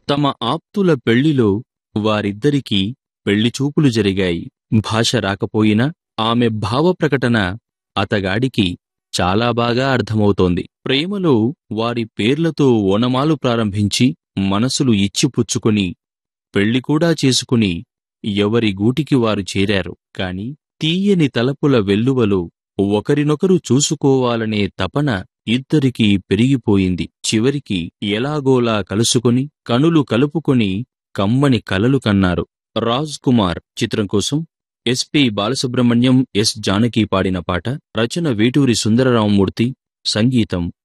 తమ ఆప్తుల పెళ్లిలో వారిద్దరికీ పెళ్లిచూపులు జరిగాయి భాష రాకపోయినా ఆమె భావప్రకటన అతగాడికి చాలా బాగా అర్థమవుతోంది ప్రేమలో వారి పేర్లతో ఓనమాలు ప్రారంభించి మనసులు ఇచ్చిపుచ్చుకుని పెళ్లి కూడా చేసుకుని ఎవరి గూటికి వారు చేరారు కాని తీయని తలపుల వెల్లువలో ఒకరినొకరు చూసుకోవాలనే తపన ఇద్దరికీ పెరిగిపోయింది చివరికి ఎలాగోలా కలుసుకుని కనులు కలుపుకొని కమ్మని కలలు కన్నారు రాజ్ కుమార్ చిత్రం కోసం ఎస్పి బాలసుబ్రహ్మణ్యం ఎస్ జానకి పాడిన పాట రచన వేటూరి సుందరరామమూర్తి సంగీతం